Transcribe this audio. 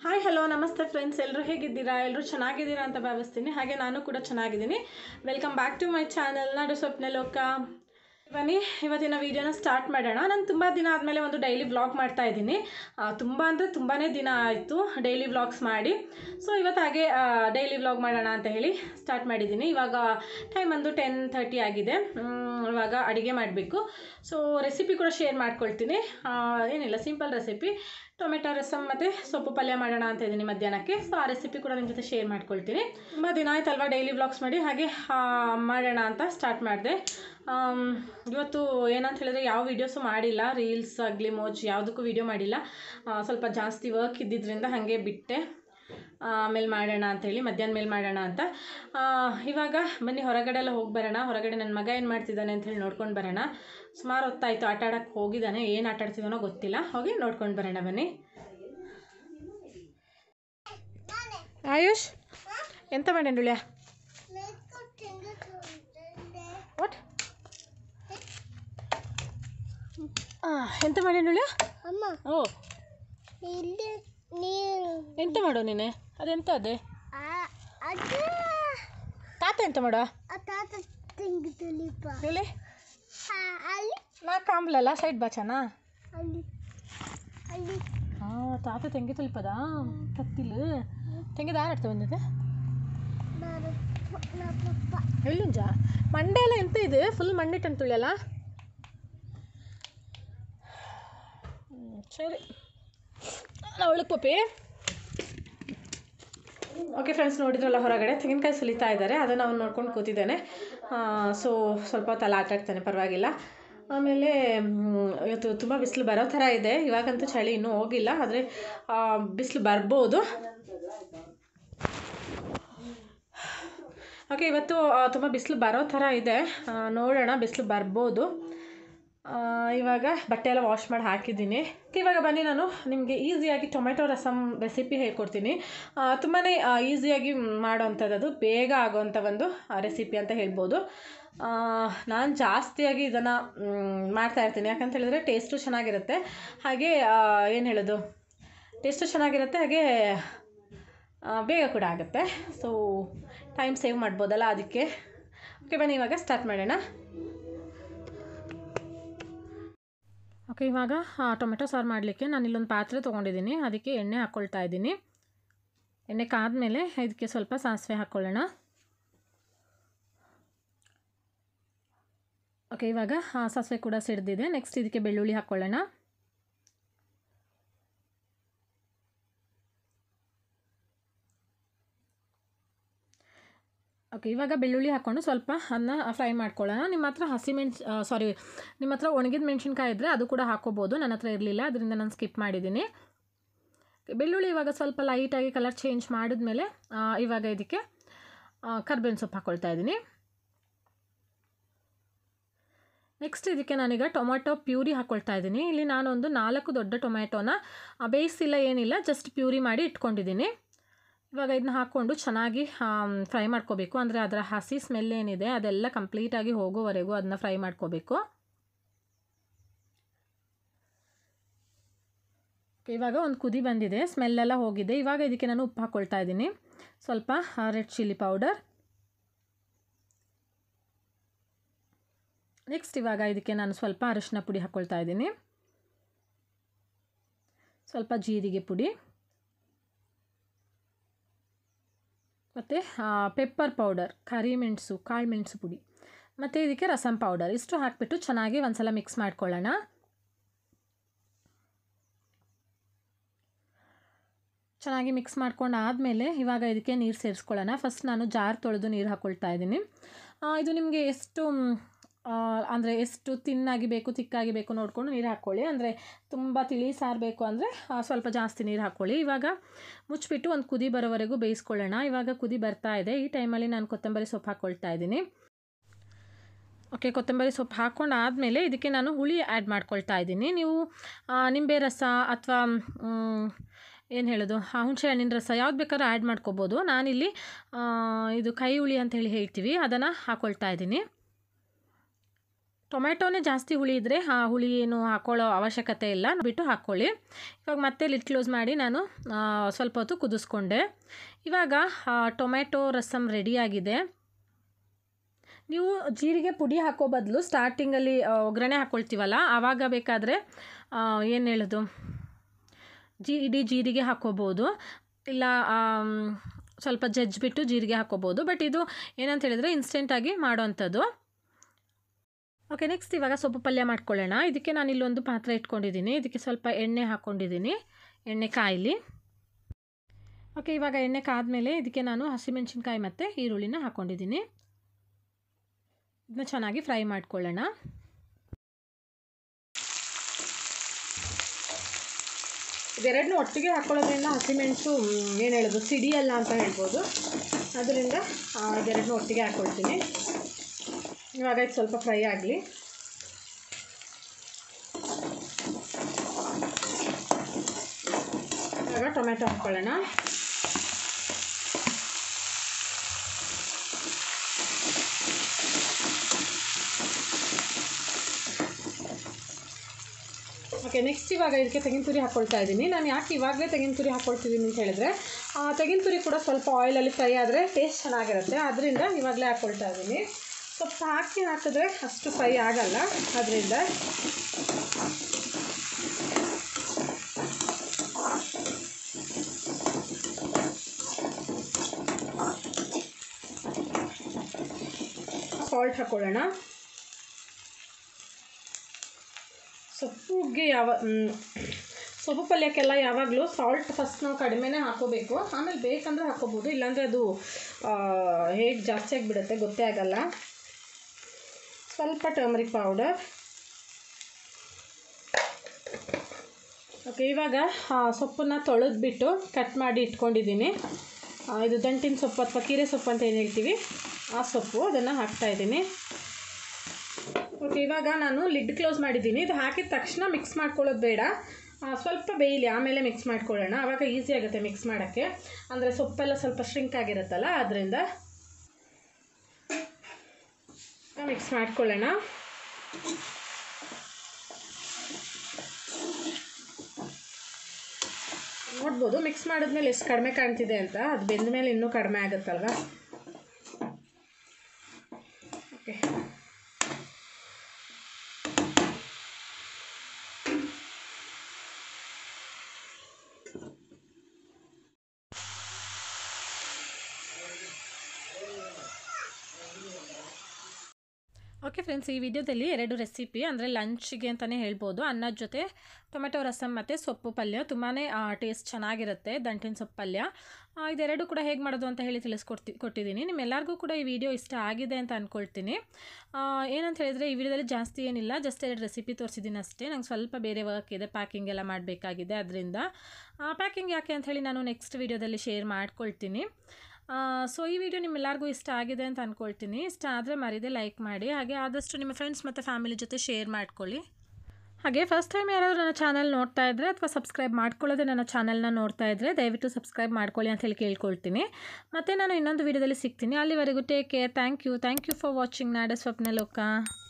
hi hello ನಮಸ್ತೆ friends ಎಲ್ಲರೂ ಹೇಗಿದ್ದೀರಾ ಎಲ್ಲರೂ ಚೆನ್ನಾಗಿದ್ದೀರಾ ಅಂತ ಭಾವಿಸ್ತೀನಿ ಹಾಗೆ ನಾನು ಕೂಡ ಚೆನ್ನಾಗಿದ್ದೀನಿ welcome back to my channel Nadu Swapna ಲೋಕ ಬನ್ನಿ ಇವತ್ತಿನ ವೀಡಿಯೋನ ಸ್ಟಾರ್ಟ್ ಮಾಡೋಣ ನಾನು ತುಂಬ ದಿನ ಆದಮೇಲೆ ಒಂದು ಡೈಲಿ ವ್ಲಾಗ್ ಮಾಡ್ತಾ ಇದ್ದೀನಿ ತುಂಬ ಅಂದರೆ ತುಂಬಾ ದಿನ ಆಯಿತು ಡೈಲಿ ವ್ಲಾಗ್ಸ್ ಮಾಡಿ ಸೊ ಇವತ್ತು ಹಾಗೆ ಡೈಲಿ ವ್ಲಾಗ್ ಮಾಡೋಣ ಅಂತ ಹೇಳಿ ಸ್ಟಾರ್ಟ್ ಮಾಡಿದ್ದೀನಿ ಇವಾಗ ಟೈಮ್ ಒಂದು ಟೆನ್ ಥರ್ಟಿ ಆಗಿದೆ ಮ್, ಇವಾಗ ಅಡುಗೆ ಮಾಡಬೇಕು ಸೊ ರೆಸಿಪಿ ಕೂಡ ಶೇರ್ ಮಾಡ್ಕೊಳ್ತೀನಿ ಆ, ಏನಿಲ್ಲ ಸಿಂಪಲ್ ರೆಸಿಪಿ ಟೊಮೆಟೊ ರಸಮ್ ಮತ್ತು ಸೊಪ್ಪು ಪಲ್ಯ ಮಾಡೋಣ ಅಂತ ಇದ್ದೀನಿ ಮಧ್ಯಾಹ್ನಕ್ಕೆ ಸೊ ಆ ರೆಸಿಪಿ ಕೂಡ ನಿಮ್ಮ ಜೊತೆ ಶೇರ್ ಮಾಡ್ಕೊಳ್ತೀನಿ ತುಂಬ ದಿನ ಆಯ್ತಲ್ವಾ ಡೈಲಿ ವ್ಲಾಗ್ಸ್ ಮಾಡಿ ಹಾಗೆ ಆ, ಮಾಡೋಣ ಅಂತ ಸ್ಟಾರ್ಟ್ ಮಾಡಿದೆ ಇವತ್ತು ಏನಂತ ಹೇಳಿದ್ರೆ ಯಾವ ವೀಡಿಯೋಸು ಮಾಡಿಲ್ಲ ರೀಲ್ಸ್ ಆಗಲಿ ಮೋಜ್ ಯಾವುದಕ್ಕೂ ವೀಡಿಯೋ ಮಾಡಿಲ್ಲ ಆ, ಸ್ವಲ್ಪ ಜಾಸ್ತಿ ವರ್ಕ್ ಇದ್ದಿದ್ದರಿಂದ ಹಾಗೆ ಬಿಟ್ಟೆ ಆಮೇಲೆ ಮಾಡೋಣ ಅಂತೇಳಿ ಮಧ್ಯಾಹ್ನ ಮೇಲೆ ಮಾಡೋಣ ಅಂತ ಆ, ಇವಾಗ ಬನ್ನಿ ಹೊರಗಡೆ ಎಲ್ಲ ಹೋಗಿ ಬರೋಣ ಹೊರಗಡೆ ನನ್ನ ಮಗ ಏನು ಮಾಡ್ತಿದ್ದಾನೆ ಅಂತ ಹೇಳಿ ನೋಡ್ಕೊಂಡು ಬರೋಣ ಸುಮಾರು ಹೊತ್ತಾಯಿತು ಆಟ ಆಡೋಕ್ಕೆ ಹೋಗಿದ್ದಾನೆ ಏನು ಆಟ ಆಡ್ತಿದ್ದಾನೋ ಗೊತ್ತಿಲ್ಲ ಹೋಗಿ ನೋಡ್ಕೊಂಡು ಬರೋಣ ಬನ್ನಿ ಆಯುಷ್ ಎಂತ ಮಾಡೇನುಳ್ಯ ವಾಟ್ ಎಂತ ಮಾಡೇನುಳ್ಯ ಅಮ್ಮ ಓ ಇಲ್ಲಿ ನೀರು ಎಂತ ಮಾಡೋ ನೀನೆ ಅದೆಂತ ಅದೇ ಆ- ಅದು ತಾತ ಎಂತ ಮಾಡೋ ಆ ತಾತ ತೆಂಗಿತಲಿಪ ಹೇಳಿ ಅಲ್ಲಿ ನಾ ಕಾಂಬ್ಲಲ್ಲ ಸೈಡ್ ಬಾಚನಾ ಅಲ್ಲಿ ಅಲ್ಲಿ ಹಾಂ ತಾತ ತೆಂಗಿ ತುಲ್ಪದ ಕತ್ತಿಲು ತೆಂಗಿದ ಆರಾಡ್ತಾ ಬಂದಿದೆ ನಾನು ನಾ ಪಪ್ಪ ಎಲ್ಲಿಂಜ ಮಂಡೆ ಎಲ್ಲ ಎಂತ ಇದೆ ಫುಲ್ ಮಣ್ಣಿಟ್ಟು ತುಳಿಯಲ್ಲ ಹ್ಮ್, ಸರಿ ಅವಳಕ್ಕೆ ಪಪ್ಪಿ ಓಕೆ ಫ್ರೆಂಡ್ಸ್ ನೋಡಿದ್ರಲ್ಲ ಹೊರಗಡೆ ತೆಂಗಿನಕಾಯಿ ಸುಲಿತಾ ಇದ್ದಾರೆ ಅದನ್ನು ಅವ್ನು ನೋಡ್ಕೊಂಡು ಕೂತಿದ್ದಾನೆ ಸೊ ಸ್ವಲ್ಪ ಹೊತ್ತಲ್ಲ ಆಟ ಆಡ್ತಾನೆ ಪರವಾಗಿಲ್ಲ ಆಮೇಲೆ ಮ್, ಇವತ್ತು ತುಂಬ ಬಿಸಿಲು ಬರೋ ಥರ ಇದೆ ಇವಾಗಂತೂ ಚಳಿ ಇನ್ನೂ ಹೋಗಿಲ್ಲ ಆದರೆ ಬಿಸಿಲು ಬರ್ಬೋದು ಓಕೆ ಇವತ್ತು ತುಂಬ ಬಿಸಿಲು ಬರೋ ಥರ ಇದೆ ಆ, ನೋಡೋಣ ಬಿಸಿಲು ಬರ್ಬೋದು ಆ, ಇವಾಗ ಬಟ್ಟೆ ಎಲ್ಲ ವಾಶ್ ಮಾಡಿ ಹಾಕಿದ್ದೀನಿ ಇವಾಗ ಬನ್ನಿ ನಾನು ನಿಮಗೆ ಈಸಿಯಾಗಿ ಟೊಮೆಟೊ ರಸಮ್ ರೆಸಿಪಿ ಹೇಳ್ಕೊಡ್ತೀನಿ ತುಂಬಾ ಈಸಿಯಾಗಿ ಮಾಡೋವಂಥದ್ದು ಅದು ಬೇಗ ಆಗೋವಂಥ ಒಂದು ರೆಸಿಪಿ ಅಂತ ಹೇಳ್ಬೋದು ನಾನು ಜಾಸ್ತಿಯಾಗಿ ಇದನ್ನು ಮಾಡ್ತಾ ಇರ್ತೀನಿ ಯಾಕಂತ ಹೇಳಿದ್ರೆ ಟೇಸ್ಟು ಚೆನ್ನಾಗಿರುತ್ತೆ ಹಾಗೆ ಏನು ಹೇಳೋದು ಟೇಸ್ಟು ಚೆನ್ನಾಗಿರುತ್ತೆ ಹಾಗೆ ಆ, ಬೇಗ ಕೂಡ ಆಗುತ್ತೆ ಸೊ ಟೈಮ್ ಸೇವ್ ಮಾಡ್ಬೋದಲ್ಲ ಅದಕ್ಕೆ ಓಕೆ ಬನ್ನಿ ಇವಾಗ ಸ್ಟಾರ್ಟ್ ಮಾಡೋಣ ಓಕೆ ಇವಾಗ ಟೊಮೆಟೊ ಸಾರು ಮಾಡಲಿಕ್ಕೆ ನಾನು ಇಲ್ಲೊಂದು ಪಾತ್ರೆ ತೊಗೊಂಡಿದ್ದೀನಿ ಅದಕ್ಕೆ ಎಣ್ಣೆ ಹಾಕ್ಕೊಳ್ತಾ ಇದ್ದೀನಿ ಎಣ್ಣೆ ಕಾದ್ಮೇಲೆ ಇದಕ್ಕೆ ಸ್ವಲ್ಪ ಸಾಸಿವೆ ಹಾಕ್ಕೊಳ್ಳೋಣ ಓಕೆ ಇವಾಗ ಆ, ಸಾಸಿವೆ ಕೂಡ ಸಿಡ್ದಿದೆ ನೆಕ್ಸ್ಟ್ ಇದಕ್ಕೆ ಬೆಳ್ಳುಳ್ಳಿ ಹಾಕ್ಕೊಳ್ಳೋಣ ಓಕೆ ಇವಾಗ ಬೆಳ್ಳುಳ್ಳಿ ಹಾಕ್ಕೊಂಡು ಸ್ವಲ್ಪ ಅದನ್ನ ಫ್ರೈ ಮಾಡ್ಕೊಳ್ಳೋಣ ನಿಮ್ಮ ಹತ್ರ ಹಸಿಮೆಣ್ಸು ಸಾರಿ ನಿಮ್ಮ ಹತ್ರ ಒಣಗಿದ ಮೆಣಸಿನ್ಕಾಯಿ ಇದ್ದರೆ ಅದು ಕೂಡ ಹಾಕೋಬೋದು ನನ್ನ ಹತ್ರ ಇರಲಿಲ್ಲ ಅದರಿಂದ ನಾನು ಸ್ಕಿಪ್ ಮಾಡಿದ್ದೀನಿ ಬೆಳ್ಳುಳ್ಳಿ ಇವಾಗ ಸ್ವಲ್ಪ ಲೈಟಾಗಿ ಕಲರ್ ಚೇಂಜ್ ಮಾಡಿದ್ಮೇಲೆ ಆ, ಇವಾಗ ಇದಕ್ಕೆ ಕರ್ಬೇವಿನ ಸೊಪ್ಪು ಹಾಕ್ಕೊಳ್ತಾ ಇದ್ದೀನಿ ನೆಕ್ಸ್ಟ್ ಇದಕ್ಕೆ ನಾನೀಗ ಟೊಮೆಟೊ ಪ್ಯೂರಿ ಹಾಕ್ಕೊಳ್ತಾ ಇದ್ದೀನಿ ಇಲ್ಲಿ ನಾನೊಂದು ನಾಲ್ಕು ದೊಡ್ಡ ಟೊಮೆಟೊನ ಆ, ಬೇಯಿಸಿಲ್ಲ ಏನಿಲ್ಲ ಜಸ್ಟ್ ಪ್ಯೂರಿ ಮಾಡಿ ಇಟ್ಕೊಂಡಿದ್ದೀನಿ ಇವಾಗ ಇದನ್ನ ಹಾಕ್ಕೊಂಡು ಚೆನ್ನಾಗಿ ಫ್ರೈ ಮಾಡ್ಕೋಬೇಕು ಅಂದರೆ ಅದರ ಹಸಿ ಸ್ಮೆಲ್ ಏನಿದೆ ಅದೆಲ್ಲ ಕಂಪ್ಲೀಟಾಗಿ ಹೋಗೋವರೆಗೂ ಅದನ್ನ ಫ್ರೈ ಮಾಡ್ಕೋಬೇಕು ಇವಾಗ ಒಂದು ಕುದಿ ಬಂದಿದೆ ಸ್ಮೆಲ್ಲೆಲ್ಲ ಹೋಗಿದೆ ಇವಾಗ ಇದಕ್ಕೆ ನಾನು ಉಪ್ಪು ಹಾಕ್ಕೊಳ್ತಾ ಇದ್ದೀನಿ ಸ್ವಲ್ಪ ರೆಡ್ ಚಿಲ್ಲಿ ಪೌಡರ್ ನೆಕ್ಸ್ಟ್ ಇವಾಗ ಇದಕ್ಕೆ ನಾನು ಸ್ವಲ್ಪ ಅರಿಶಿನ ಪುಡಿ ಹಾಕ್ಕೊಳ್ತಾ ಇದ್ದೀನಿ ಸ್ವಲ್ಪ ಜೀರಿಗೆ ಪುಡಿ ಮತ್ತು ಪೆಪ್ಪರ್ ಪೌಡರ್ ಕರಿಮೆಣಸು ಕಾಳು ಮೆಣಸು ಪುಡಿ ಮತ್ತು ಇದಕ್ಕೆ ರಸಮ್ ಪೌಡರ್ ಇಷ್ಟು ಹಾಕಿಬಿಟ್ಟು ಚೆನ್ನಾಗಿ ಒಂದ್ಸಲ ಮಿಕ್ಸ್ ಮಾಡ್ಕೊಳ್ಳೋಣ ಚೆನ್ನಾಗಿ ಮಿಕ್ಸ್ ಮಾಡ್ಕೊಂಡು ಆದಮೇಲೆ ಇವಾಗ ಇದಕ್ಕೆ ನೀರು ಸೇರಿಸ್ಕೊಳ್ಳೋಣ ಫಸ್ಟ್ ನಾನು ಜಾರ್ ತೊಳೆದು ನೀರು ಹಾಕ್ಕೊಳ್ತಾ ಇದ್ದೀನಿ ಆ, ಇದು ನಿಮಗೆ ಎಷ್ಟು ಅಂದರೆ ಎಷ್ಟು ತಿನ್ನಾಗಿ ಬೇಕು ತಿಕ್ಕಾಗಿ ಬೇಕು ನೋಡಿಕೊಂಡು ನೀರು ಹಾಕ್ಕೊಳ್ಳಿ ಅಂದರೆ ತುಂಬ ತಿಳಿ ಸಾರು ಬೇಕು ಅಂದರೆ ಸ್ವಲ್ಪ ಜಾಸ್ತಿ ನೀರು ಹಾಕ್ಕೊಳ್ಳಿ ಇವಾಗ ಮುಚ್ಚಿಬಿಟ್ಟು ಒಂದು ಕುದಿ ಬರೋವರೆಗೂ ಬೇಯಿಸ್ಕೊಳ್ಳೋಣ ಇವಾಗ ಕುದಿ ಬರ್ತಾ ಇದೆ ಈ ಟೈಮಲ್ಲಿ ನಾನು ಕೊತ್ತಂಬರಿ ಸೊಪ್ಪು ಹಾಕ್ಕೊಳ್ತಾ ಇದ್ದೀನಿ ಓಕೆ ಕೊತ್ತಂಬರಿ ಸೊಪ್ಪು ಹಾಕ್ಕೊಂಡು ಆದಮೇಲೆ ಇದಕ್ಕೆ ನಾನು ಹುಳಿ ಆ್ಯಡ್ ಮಾಡ್ಕೊಳ್ತಾ ಇದ್ದೀನಿ ನೀವು ಆ, ನಿಂಬೆ ರಸ ಅಥವಾ ಏನು ಹೇಳೋದು ಆ ಹುಣಸೆ ಹಣ್ಣಿನ ರಸ ಯಾವ್ದು ಬೇಕಾದ್ರೂ ಆ್ಯಡ್ ಮಾಡ್ಕೋಬೋದು ನಾನಿಲ್ಲಿ ಆ, ಇದು ಕೈ ಹುಳಿ ಅಂತ ಹೇಳಿ ಹೇಳ್ತೀವಿ ಅದನ್ನು ಹಾಕ್ಕೊಳ್ತಾ ಇದ್ದೀನಿ ಟೊಮೆಟೊನೇ ಜಾಸ್ತಿ ಹುಳಿ ಇದ್ದರೆ ಆ ಹುಳಿ ಏನು ಹಾಕ್ಕೊಳ್ಳೋ ಅವಶ್ಯಕತೆ ಇಲ್ಲ ಬಿಟ್ಟು ಹಾಕ್ಕೊಳ್ಳಿ ಇವಾಗ ಮತ್ತೆ ಲಿಡ್ ಕ್ಲೋಸ್ ಮಾಡಿ ನಾನು ಆ, ಸ್ವಲ್ಪ ಹೊತ್ತು ಕುದಿಸ್ಕೊಂಡೆ ಇವಾಗ ಆ, ಟೊಮೆಟೊ ರಸಮ್ ರೆಡಿಯಾಗಿದೆ ನೀವು ಜೀರಿಗೆ ಪುಡಿ ಹಾಕೋ ಬದಲು ಸ್ಟಾರ್ಟಿಂಗಲ್ಲಿ ಆ, ಒಗ್ಗರಣೆ ಹಾಕ್ಕೊಳ್ತೀವಲ್ಲ ಆವಾಗ ಬೇಕಾದರೆ ಏನು ಹೇಳೋದು ಜಿ ಇಡೀ ಜೀರಿಗೆ ಹಾಕ್ಕೋಬೋದು ಇಲ್ಲ ಆಮ್, ಸ್ವಲ್ಪ ಜಜ್ಜಿಬಿಟ್ಟು ಜೀರಿಗೆ ಹಾಕ್ಕೋಬೋದು ಬಟ್ ಇದು ಏನಂತ ಹೇಳಿದರೆ ಇನ್ಸ್ಟೆಂಟಾಗಿ ಮಾಡೋವಂಥದ್ದು ಓಕೆ ನೆಕ್ಸ್ಟ್ ಇವಾಗ ಸೊಪ್ಪು ಪಲ್ಯ ಮಾಡ್ಕೊಳ್ಳೋಣ ಇದಕ್ಕೆ ನಾನು ಇಲ್ಲೊಂದು ಪಾತ್ರೆ ಇಟ್ಕೊಂಡಿದ್ದೀನಿ ಇದಕ್ಕೆ ಸ್ವಲ್ಪ ಎಣ್ಣೆ ಹಾಕ್ಕೊಂಡಿದ್ದೀನಿ ಎಣ್ಣೆ ಕಾಯಲಿ ಓಕೆ ಇವಾಗ ಎಣ್ಣೆ ಕಾದ್ಮೇಲೆ ಇದಕ್ಕೆ ನಾನು ಹಸಿಮೆಣಸಿನ್ಕಾಯಿ ಮತ್ತು ಈರುಳ್ಳಿನ ಹಾಕ್ಕೊಂಡಿದ್ದೀನಿ ಇದನ್ನ ಚೆನ್ನಾಗಿ ಫ್ರೈ ಮಾಡ್ಕೊಳ್ಳೋಣ ಇದೆರಡನ್ನೂ ಒಟ್ಟಿಗೆ ಹಾಕ್ಕೊಳ್ಳೋದ್ರಿಂದ ಹಸಿಮೆಣಸು ಏನು ಹೇಳೋದು ಸಿಡಿಯಲ್ಲ ಅಂತ ಹೇಳ್ಬೋದು ಅದರಿಂದ ಆ, ಇದೆರಡನ್ನೂ ಒಟ್ಟಿಗೆ ಹಾಕ್ಕೊಳ್ತೀನಿ ಇವಾಗ ಇದು ಸ್ವಲ್ಪ ಫ್ರೈ ಆಗಲಿ ಇವಾಗ ಟೊಮೆಟೊ ಹಾಕ್ಕೊಳ್ಳೋಣ ಓಕೆ ನೆಕ್ಸ್ಟ್ ಇವಾಗ ಇದಕ್ಕೆ ತೆಂಗಿನ ತುರಿ ಹಾಕ್ಕೊಳ್ತಾ ಇದ್ದೀನಿ ನಾನು ಯಾಕೆ ಇವಾಗಲೇ ತೆಂಗಿನ ತುರಿ ಹಾಕ್ಕೊಳ್ತಿದ್ದೀನಿ ಅಂತ ಹೇಳಿದ್ರೆ ಆ, ತೆಂಗಿನ ತುರಿ ಕೂಡ ಸ್ವಲ್ಪ ಆಯಿಲಲ್ಲಿ ಫ್ರೈ ಆದರೆ ಟೇಸ್ಟ್ ಚೆನ್ನಾಗಿರುತ್ತೆ ಅದರಿಂದ ಇವಾಗಲೇ ಹಾಕ್ಕೊಳ್ತಾ ಇದ್ದೀನಿ ಸ್ವಲ್ಪ ಹಾಕಿ ಹಾಕಿದ್ರೆ ಅಷ್ಟು ಫ್ರೈ ಆಗಲ್ಲ ಅದರಿಂದ ಸಾಲ್ಟ್ ಹಾಕ್ಕೊಳ್ಳೋಣ ಸೊಪ್ಪಿಗೆ ಯಾವ ಮ್, ಸೊಪ್ಪು ಪಲ್ಯಕ್ಕೆಲ್ಲ ಯಾವಾಗಲೂ ಸಾಲ್ಟ್ ಫಸ್ಟ್ ನಾವು ಕಡಿಮೆನೇ ಹಾಕೋಬೇಕು ಆಮೇಲೆ ಬೇಕಂದ್ರೆ ಹಾಕೋಬೋದು ಇಲ್ಲಾಂದರೆ ಅದು ಹೇಗೆ ಜಾಸ್ತಿ ಆಗಿಬಿಡುತ್ತೆ ಗೊತ್ತೇ ಆಗಲ್ಲ ಸ್ವಲ್ಪ ಟರ್ಮರಿಕ್ ಪೌಡರ್ ಓಕೆ ಇವಾಗ ಆ, ಸೊಪ್ಪನ್ನ ತೊಳೆದ್ಬಿಟ್ಟು ಕಟ್ ಮಾಡಿ ಇಟ್ಕೊಂಡಿದ್ದೀನಿ ಆ, ಇದು ದಂಟಿನ ಸೊಪ್ಪು ಅಥವಾ ಕೀರೆ ಸೊಪ್ಪು ಅಂತ ಏನು ಹೇಳ್ತೀವಿ ಆ ಸೊಪ್ಪು ಅದನ್ನು ಹಾಕ್ತಾಯಿದ್ದೀನಿ ಓಕೆ ಇವಾಗ ನಾನು ಲಿಡ್ ಕ್ಲೋಸ್ ಮಾಡಿದ್ದೀನಿ ಇದು ಹಾಕಿದ ತಕ್ಷಣ ಮಿಕ್ಸ್ ಮಾಡ್ಕೊಳ್ಳೋದು ಬೇಡ ಆ, ಸ್ವಲ್ಪ ಬೇಯಲಿ ಆಮೇಲೆ ಮಿಕ್ಸ್ ಮಾಡ್ಕೊಳ್ಳೋಣ ಆವಾಗ ಈಸಿ ಆಗುತ್ತೆ ಮಿಕ್ಸ್ ಮಾಡೋಕ್ಕೆ ಅಂದರೆ ಸೊಪ್ಪೆಲ್ಲ ಸ್ವಲ್ಪ ಶ್ರಿಂಕ್ ಆಗಿರುತ್ತಲ್ಲ ಅದರಿಂದ ಮಿಕ್ಸ್ ಮಾಡ್ಕೊಳ್ಳೋಣ ನೋಡ್ಬೋದು ಮಿಕ್ಸ್ ಮಾಡಿದ್ಮೇಲೆ ಎಷ್ಟು ಕಡಿಮೆ ಕಾಣ್ತಿದೆ ಅಂತ ಅದು ಬೆಂದ ಮೇಲೆ ಇನ್ನೂ ಕಡಿಮೆ ಆಗುತ್ತಲ್ವಾ ಓಕೆ ಓಕೆ ಫ್ರೆಂಡ್ಸ್ ಈ ವಿಡಿಯೋದಲ್ಲಿ ಎರಡು ರೆಸಿಪಿ ಅಂದರೆ ಲಂಚ್ಗೆ ಅಂತಲೇ ಹೇಳ್ಬೋದು ಅನ್ನದ ಜೊತೆ ಟೊಮೆಟೊ ರಸಮ್ ಮತ್ತು ಸೊಪ್ಪು ಪಲ್ಯ ತುಂಬಾ ಟೇಸ್ಟ್ ಚೆನ್ನಾಗಿರುತ್ತೆ ದಂಟಿನ ಸೊಪ್ಪು ಪಲ್ಯ ಆ, ಇದೆರಡು ಕೂಡ ಹೇಗೆ ಮಾಡೋದು ಅಂತ ಹೇಳಿ ತಿಳಿಸ್ಕೊಡ್ತಿ ಕೊಟ್ಟಿದ್ದೀನಿ ನಿಮ್ಮೆಲ್ಲರಿಗೂ ಕೂಡ ಈ ವಿಡಿಯೋ ಇಷ್ಟ ಆಗಿದೆ ಅಂತ ಅಂದ್ಕೊಳ್ತೀನಿ ಆ, ಏನಂತ ಹೇಳಿದರೆ ಈ ವಿಡಿಯೋದಲ್ಲಿ ಜಾಸ್ತಿ ಏನಿಲ್ಲ ಜಸ್ಟ್ ಎರಡು ರೆಸಿಪಿ ತೋರಿಸಿದ್ದೀನಿ ಅಷ್ಟೇ ನಂಗೆ ಸ್ವಲ್ಪ ಬೇರೆ ವರ್ಕ್ ಇದೆ ಪ್ಯಾಕಿಂಗ್ ಎಲ್ಲ ಮಾಡಬೇಕಾಗಿದೆ ಅದರಿಂದ ಪ್ಯಾಕಿಂಗ್ ಯಾಕೆ ಅಂತ ಹೇಳಿ ನಾನು ನೆಕ್ಸ್ಟ್ ವಿಡಿಯೋದಲ್ಲಿ ಶೇರ್ ಮಾಡ್ಕೊಳ್ತೀನಿ ಸೊ ಈ ವಿಡಿಯೋ ನಿಮ್ಮೆಲ್ಲರಿಗೂ ಇಷ್ಟ ಆಗಿದೆ ಅಂತ ಅಂದ್ಕೊಳ್ತೀನಿ ಇಷ್ಟ ಆದರೆ ಮರಿದೇ ಲೈಕ್ ಮಾಡಿ ಹಾಗೆ ಆದಷ್ಟು ನಿಮ್ಮ ಫ್ರೆಂಡ್ಸ್ ಮತ್ತು ಫ್ಯಾಮಿಲಿ ಜೊತೆ ಶೇರ್ ಮಾಡ್ಕೊಳ್ಳಿ ಹಾಗೆ ಫಸ್ಟ್ ಟೈಮ್ ಯಾರಾದರೂ ನನ್ನ ಚಾನಲ್ ನೋಡ್ತಾ ಇದ್ದರೆ ಅಥವಾ ಸಬ್ಸ್ಕ್ರೈಬ್ ಮಾಡ್ಕೊಳ್ಳೋದೇ ನನ್ನ ಚಾನಲ್ನ ನೋಡ್ತಾ ಇದ್ದರೆ ದಯವಿಟ್ಟು ಸಬ್ಸ್ಕ್ರೈಬ್ ಮಾಡ್ಕೊಳ್ಳಿ ಅಂತ ಹೇಳಿ ಕೇಳ್ಕೊಳ್ತೀನಿ ಮತ್ತು ನಾನು ಇನ್ನೊಂದು ವಿಡಿಯೋದಲ್ಲಿ ಸಿಗ್ತೀನಿ ಅಲ್ಲಿವರೆಗೂ take care thank you thank you for watching Nada Swapna ಲೋಕ